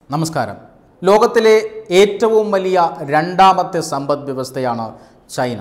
നമസ്കാരം ലോകത്തിലെ ഏറ്റവും വലിയ രണ്ടാമത്തെ സമ്പദ് വ്യവസ്ഥയാണ് ചൈന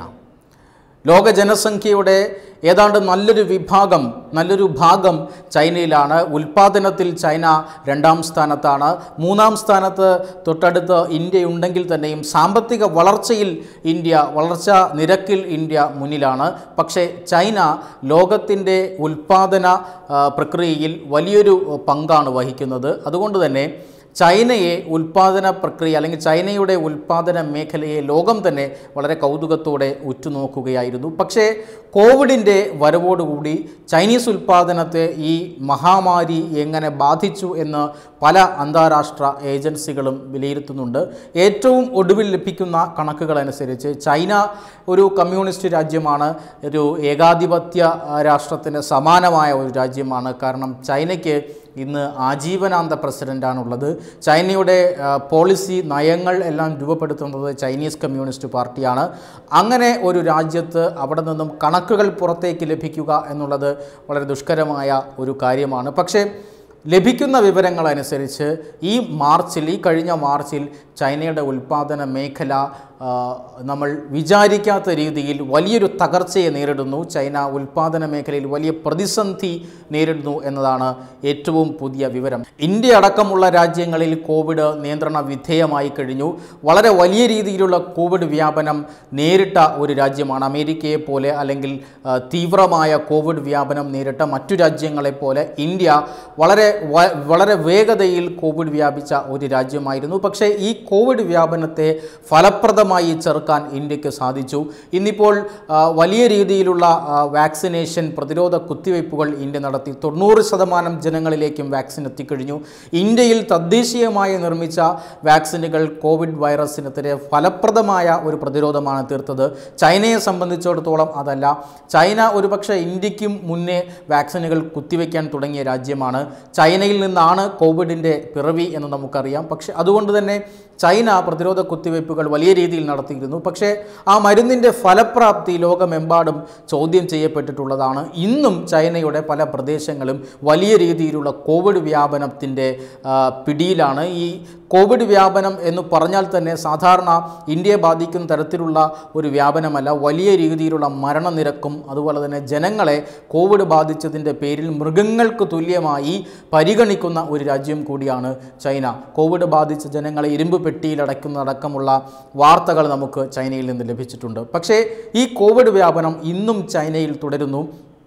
ലോക ജനസംഖ്യയുടെ ഏതാണ്ട് നല്ലൊരു വിഭാഗം നല്ലൊരു ഭാഗം ചൈനയിലാണ് ഉൽപ്പാദനത്തിൽ ചൈന രണ്ടാം സ്ഥാനത്താണ് മൂന്നാം സ്ഥാനത്ത് തൊട്ടടുത്ത് ഇന്ത്യ ഉണ്ടെങ്കിൽ തന്നെയും സാമ്പത്തിക വളർച്ചയിൽ ഇന്ത്യ വളർച്ച നിരക്കിൽ ഇന്ത്യ മുന്നിലാണ് പക്ഷേ ചൈന ലോകത്തിൻ്റെ ഉൽപ്പാദന ആ, പ്രക്രിയയിൽ വലിയൊരു പങ്കാണ് വഹിക്കുന്നത് അതുകൊണ്ട് തന്നെ ചൈനയെ ഉൽപ്പാദന പ്രക്രിയ അല്ലെങ്കിൽ ചൈനയുടെ ഉൽപ്പാദന മേഖലയെ ലോകം തന്നെ വളരെ കൗതുകത്തോടെ ഉറ്റുനോക്കുകയായിരുന്നു പക്ഷേ കോവിഡിൻ്റെ വരവോടുകൂടി ചൈനീസ് ഉൽപ്പാദനത്തെ ഈ മഹാമാരി എങ്ങനെ ബാധിച്ചു എന്ന് പല അന്താരാഷ്ട്ര ഏജൻസികളും വിലയിരുത്തുന്നുണ്ട് ഏറ്റവും ഒടുവിൽ ലഭിക്കുന്ന കണക്കുകൾ അനുസരിച്ച് ചൈന ഒരു കമ്മ്യൂണിസ്റ്റ് രാജ്യമാണ് ഒരു ഏകാധിപത്യ ആ, രാഷ്ട്രത്തിന് സമാനമായ ഒരു രാജ്യമാണ് കാരണം ചൈനയ്ക്ക് ഇന്ന് ആജീവനാന്ത പ്രസിഡൻ്റാണുള്ളത് ചൈനയുടെ ആ, പോളിസി നയങ്ങൾ എല്ലാം രൂപപ്പെടുത്തുന്നത് ചൈനീസ് കമ്മ്യൂണിസ്റ്റ് പാർട്ടിയാണ് അങ്ങനെ ഒരു രാജ്യത്ത് അവിടെ നിന്നും കണക്കുകൾ പുറത്തേക്ക് ലഭിക്കുക എന്നുള്ളത് വളരെ ദുഷ്കരമായ ഒരു കാര്യമാണ് പക്ഷേ ലഭിക്കുന്ന വിവരങ്ങൾ അനുസരിച്ച് ഈ മാർച്ചിൽ ഈ കഴിഞ്ഞ മാർച്ചിൽ ചൈനയുടെ ഉൽപ്പാദന മേഖല ആ, നമ്മൾ വിചാരിക്കാത്ത രീതിയിൽ വലിയൊരു തകർച്ചയെ നേരിടുന്നു ചൈന ഉൽപ്പാദന മേഖലയിൽ വലിയ പ്രതിസന്ധി നേരിടുന്നു എന്നതാണ് ഏറ്റവും പുതിയ വിവരം ഇന്ത്യ അടക്കമുള്ള രാജ്യങ്ങളിൽ കോവിഡ് നിയന്ത്രണ വിധേയമായി കഴിഞ്ഞു വളരെ വലിയ രീതിയിലുള്ള കോവിഡ് വ്യാപനം നേരിട്ട ഒരു രാജ്യമാണ് അമേരിക്കയെ പോലെ അല്ലെങ്കിൽ ആ, തീവ്രമായ കോവിഡ് വ്യാപനം നേരിട്ട മറ്റു രാജ്യങ്ങളെ പോലെ ഇന്ത്യ വളരെ വ- വളരെ വേഗതയിൽ കോവിഡ് വ്യാപിച്ച ഒരു രാജ്യമായിരുന്നു പക്ഷേ ഈ കോവിഡ് വ്യാപനത്തെ ഫലപ്രദമായി ചെറുക്കാൻ ഇന്ത്യക്ക് സാധിച്ചു ഇന്നിപ്പോൾ ആ, വലിയ രീതിയിലുള്ള ആ, വാക്സിനേഷൻ പ്രതിരോധ കുത്തിവയ്പ്പുകൾ ഇന്ത്യ നടത്തി തൊണ്ണൂറ് ശതമാനം ജനങ്ങളിലേക്കും വാക്സിൻ എത്തിക്കഴിഞ്ഞു ഇന്ത്യയിൽ തദ്ദേശീയമായി നിർമ്മിച്ച വാക്സിനുകൾ കോവിഡ് വൈറസിനെതിരെ ഫലപ്രദമായ ഒരു പ്രതിരോധമാണ് തീർത്തത് ചൈനയെ സംബന്ധിച്ചിടത്തോളം അതല്ല ചൈന ഒരുപക്ഷെ ഇന്ത്യക്കും മുന്നേ വാക്സിനുകൾ കുത്തിവെക്കാൻ തുടങ്ങിയ രാജ്യമാണ് ചൈനയിൽ നിന്നാണ് കോവിഡിൻ്റെ പിറവി എന്ന് നമുക്കറിയാം പക്ഷെ അതുകൊണ്ട് തന്നെ ചൈന പ്രതിരോധ കുത്തിവയ്പ്പുകൾ വലിയ രീതിയിൽ നടത്തിയിരുന്നു പക്ഷേ ആ മരുന്നിൻ്റെ ഫലപ്രാപ്തി ലോകമെമ്പാടും ചോദ്യം ചെയ്യപ്പെട്ടിട്ടുള്ളതാണ് ഇന്നും ചൈനയുടെ പല പ്രദേശങ്ങളും വലിയ രീതിയിലുള്ള കോവിഡ് വ്യാപനത്തിൻ്റെ ആ, പിടിയിലാണ് ഈ കോവിഡ് വ്യാപനം എന്ന് പറഞ്ഞാൽ തന്നെ സാധാരണ ഇന്ത്യയെ ബാധിക്കുന്ന തരത്തിലുള്ള ഒരു വ്യാപനമല്ല വലിയ രീതിയിലുള്ള മരണനിരക്കും അതുപോലെ തന്നെ ജനങ്ങളെ കോവിഡ് ബാധിച്ചതിൻ്റെ പേരിൽ മൃഗങ്ങൾക്ക് തുല്യമായി പരിഗണിക്കുന്ന ഒരു രാജ്യം കൂടിയാണ് ചൈന കോവിഡ് ബാധിച്ച ജനങ്ങളെ ഇരുമ്പ് പെട്ടിയിലടയ്ക്കുന്നതടക്കമുള്ള വാർത്തകൾ നമുക്ക് ചൈനയിൽ നിന്ന് ലഭിച്ചിട്ടുണ്ട് പക്ഷേ ഈ കോവിഡ് വ്യാപനം ഇന്നും ചൈനയിൽ തുടരുന്നു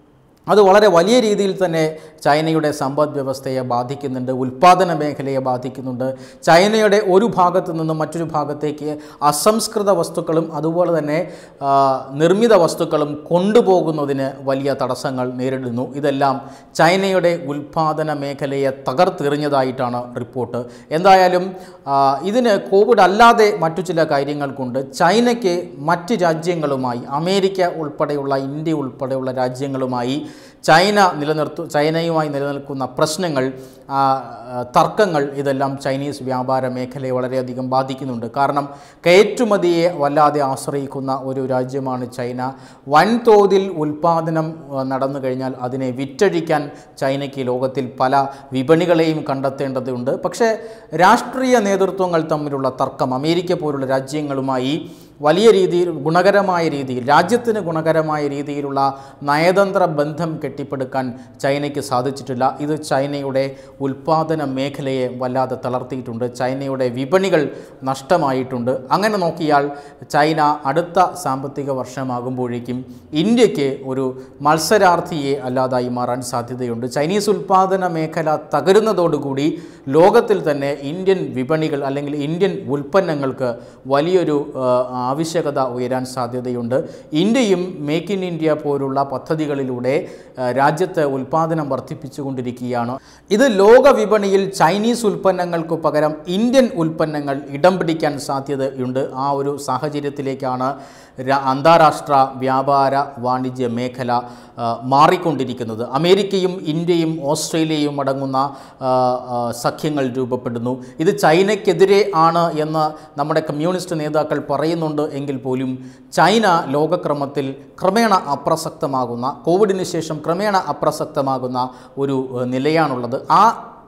അത് വളരെ വലിയ രീതിയിൽ തന്നെ ചൈനയുടെ സമ്പദ് വ്യവസ്ഥയെ ബാധിക്കുന്നുണ്ട് ഉൽപ്പാദന മേഖലയെ ബാധിക്കുന്നുണ്ട് ചൈനയുടെ ഒരു ഭാഗത്തു നിന്നും മറ്റൊരു ഭാഗത്തേക്ക് അസംസ്കൃത വസ്തുക്കളും അതുപോലെ തന്നെ ആ, നിർമ്മിത വസ്തുക്കളും കൊണ്ടുപോകുന്നതിന് വലിയ തടസ്സങ്ങൾ നേരിടുന്നു ഇതെല്ലാം ചൈനയുടെ ഉൽപ്പാദന മേഖലയെ തകർത്തെറിഞ്ഞതായിട്ടാണ് റിപ്പോർട്ട് എന്തായാലും ആ, ഇതിന് കോവിഡ് അല്ലാതെ മറ്റു ചില കാര്യങ്ങൾ കൊണ്ട് ചൈനയ്ക്ക് മറ്റ് രാജ്യങ്ങളുമായി അമേരിക്ക ഉൾപ്പെടെയുള്ള ഇന്ത്യ ഉൾപ്പെടെയുള്ള രാജ്യങ്ങളുമായി ചൈന നിലനിർത്തു ചൈനയുമായി നിലനിൽക്കുന്ന പ്രശ്നങ്ങൾ ആ, ആ, തർക്കങ്ങൾ ഇതെല്ലാം ചൈനീസ് വ്യാപാര മേഖലയെ വളരെയധികം ബാധിക്കുന്നുണ്ട് കാരണം കയറ്റുമതിയെ വല്ലാതെ ആശ്രയിക്കുന്ന ഒരു രാജ്യമാണ് ചൈന വൻതോതിൽ ഉൽപ്പാദനം ആ, നടന്നു കഴിഞ്ഞാൽ അതിനെ വിറ്റഴിക്കാൻ ചൈനയ്ക്ക് ലോകത്തിൽ പല വിപണികളെയും കണ്ടെത്തേണ്ടതുണ്ട് പക്ഷേ രാഷ്ട്രീയ നേതൃത്വങ്ങൾ തമ്മിലുള്ള തർക്കം അമേരിക്ക പോലുള്ള രാജ്യങ്ങളുമായി വലിയ രീതിയിൽ ഗുണകരമായ രീതിയിൽ രാജ്യത്തിന് ഗുണകരമായ രീതിയിലുള്ള നയതന്ത്ര ബന്ധം കെട്ടിപ്പടുക്കാൻ ചൈനയ്ക്ക് സാധിച്ചിട്ടില്ല ഇത് ചൈനയുടെ ഉൽപ്പാദന മേഖലയെ വല്ലാതെ തളർത്തിയിട്ടുണ്ട് ചൈനയുടെ വിപണികൾ നഷ്ടമായിട്ടുണ്ട് അങ്ങനെ നോക്കിയാൽ ചൈന അടുത്ത സാമ്പത്തിക വർഷമാകുമ്പോഴേക്കും ഇന്ത്യക്ക് ഒരു മത്സരാർത്ഥിയെ അല്ലാതായി മാറാൻ സാധ്യതയുണ്ട് ചൈനീസ് ഉൽപ്പാദന മേഖല തകരുന്നതോടുകൂടി ലോകത്തിൽ തന്നെ ഇന്ത്യൻ വിപണികൾ അല്ലെങ്കിൽ ഇന്ത്യൻ ഉൽപ്പന്നങ്ങൾക്ക് വലിയൊരു ആ, ആവശ്യകത ഉയരാൻ സാധ്യതയുണ്ട് ഇന്ത്യയും മേക്ക് ഇൻ ഇന്ത്യ പോലുള്ള പദ്ധതികളിലൂടെ ആ, രാജ്യത്ത് ഉൽപ്പാദനം വർദ്ധിപ്പിച്ചുകൊണ്ടിരിക്കുകയാണ് ഇത് ലോക വിപണിയിൽ ചൈനീസ് ഉൽപ്പന്നങ്ങൾക്ക് പകരം ഇന്ത്യൻ ഉൽപ്പന്നങ്ങൾ ഇടം പിടിക്കാൻ സാധ്യതയുണ്ട് ആ ഒരു സാഹചര്യത്തിലേക്കാണ് ര- അന്താരാഷ്ട്ര വ്യാപാര വാണിജ്യ മേഖല ആ, മാറിക്കൊണ്ടിരിക്കുന്നത് അമേരിക്കയും ഇന്ത്യയും ഓസ്ട്രേലിയയും അടങ്ങുന്ന ആ, ആ, സഖ്യങ്ങൾ രൂപപ്പെടുന്നു ഇത് ചൈനയ്ക്കെതിരെ ആണ് എന്ന് നമ്മുടെ കമ്മ്യൂണിസ്റ്റ് നേതാക്കൾ പറയുന്നുണ്ട് എങ്കിൽ പോലും ചൈന ലോകക്രമത്തിൽ ക്രമേണ അപ്രസക്തമാകുന്ന കോവിഡിന് ശേഷം ക്രമേണ അപ്രസക്തമാകുന്ന ഒരു ഏഹ്, നിലയാണുള്ളത് ആ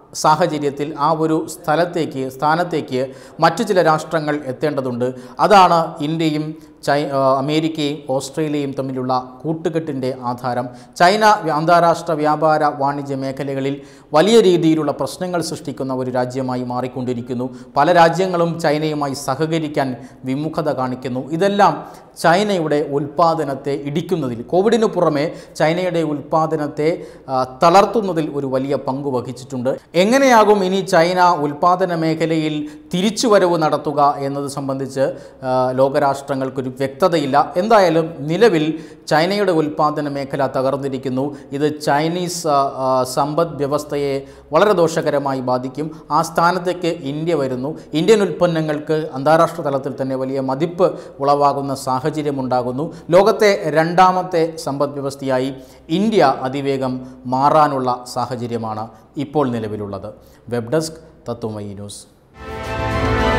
സാഹചര്യത്തിൽ ആ ഒരു സ്ഥലത്തേക്ക് സ്ഥാനത്തേക്ക് മറ്റു ചില രാഷ്ട്രങ്ങൾ എത്തേണ്ടതുണ്ട് അതാണ് ഇന്ത്യയും ചൈ ആ, അമേരിക്കയും ഓസ്ട്രേലിയയും തമ്മിലുള്ള കൂട്ടുകെട്ടിൻ്റെ ആധാരം ചൈന വ്യ- അന്താരാഷ്ട്ര വ്യാപാര വാണിജ്യ മേഖലകളിൽ വലിയ രീതിയിലുള്ള പ്രശ്നങ്ങൾ സൃഷ്ടിക്കുന്ന ഒരു രാജ്യമായി മാറിക്കൊണ്ടിരിക്കുന്നു പല രാജ്യങ്ങളും ചൈനയുമായി സഹകരിക്കാൻ വിമുഖത കാണിക്കുന്നു ഇതെല്ലാം ചൈനയുടെ ഉൽപ്പാദനത്തെ ഇടിക്കുന്നതിൽ കോവിഡിന് പുറമെ ചൈനയുടെ ഉൽപ്പാദനത്തെ ആ, തളർത്തുന്നതിൽ ഒരു വലിയ പങ്ക് വഹിച്ചിട്ടുണ്ട് എങ്ങനെയാകും ഇനി ചൈന ഉൽപ്പാദന മേഖലയിൽ തിരിച്ചുവരവ് നടത്തുക എന്നത് സംബന്ധിച്ച് ആ, ലോകരാഷ്ട്രങ്ങൾക്കൊരു വ്യക്തതയില്ല എന്തായാലും നിലവിൽ ചൈനയുടെ ഉൽപ്പാദന മേഖല തകർന്നിരിക്കുന്നു ഇത് ചൈനീസ് ആ, ആ, സമ്പദ് വ്യവസ്ഥയെ വളരെ ദോഷകരമായി ബാധിക്കും ആ സ്ഥാനത്തേക്ക് ഇന്ത്യ വരുന്നു ഇന്ത്യൻ ഉൽപ്പന്നങ്ങൾക്ക് അന്താരാഷ്ട്ര തലത്തിൽ തന്നെ വലിയ മതിപ്പ് ഉളവാകുന്ന സാഹചര്യമുണ്ടാകുന്നു ലോകത്തെ രണ്ടാമത്തെ സമ്പദ് വ്യവസ്ഥയായി ഇന്ത്യ അതിവേഗം മാറാനുള്ള സാഹചര്യമാണ് ഇപ്പോൾ നിലവിലുള്ളത് വെബ് ഡെസ്ക് തത്വമയി ന്യൂസ്